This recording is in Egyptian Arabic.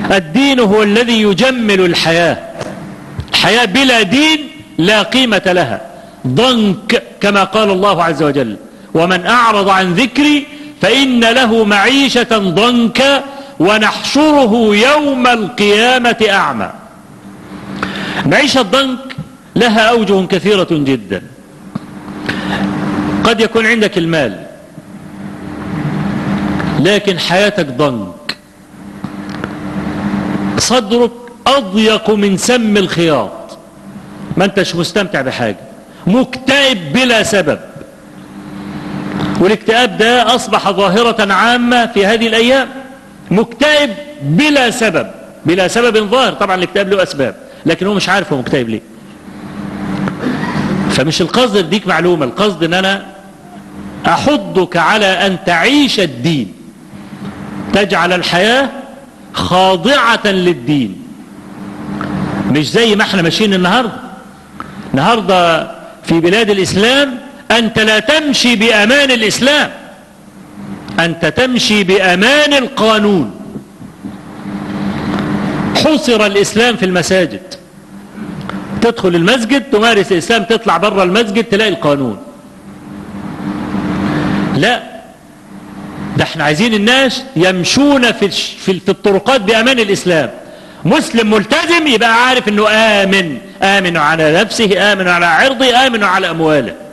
الدين هو الذي يجمل الحياة الحياة بلا دين لا قيمة لها ضنك كما قال الله عز وجل ومن أعرض عن ذكري فإن له معيشة ضنكا ونحشره يوم القيامة أعمى معيشة ضنك لها أوجه كثيرة جدا قد يكون عندك المال لكن حياتك ضنك صدرك أضيق من سم الخياط ما انتش مستمتع بحاجة مكتئب بلا سبب والاكتئاب ده أصبح ظاهرة عامة في هذه الأيام مكتئب بلا سبب بلا سبب ظاهر طبعا الاكتئاب له أسباب لكن هو مش عارف هو مكتئب ليه فمش القصد اديك معلومة القصد ان انا احضك على ان تعيش الدين تجعل الحياة خاضعة للدين مش زي ما احنا ماشيين النهاردة النهاردة في بلاد الاسلام انت لا تمشي بامان الاسلام انت تمشي بامان القانون حصر الاسلام في المساجد تدخل المسجد تمارس الإسلام تطلع برا المسجد تلاقي القانون لا ده احنا عايزين الناس يمشون في, في, في الطرقات بأمان الإسلام مسلم ملتزم يبقى عارف انه آمن آمن على نفسه آمن على عرضه آمن على أمواله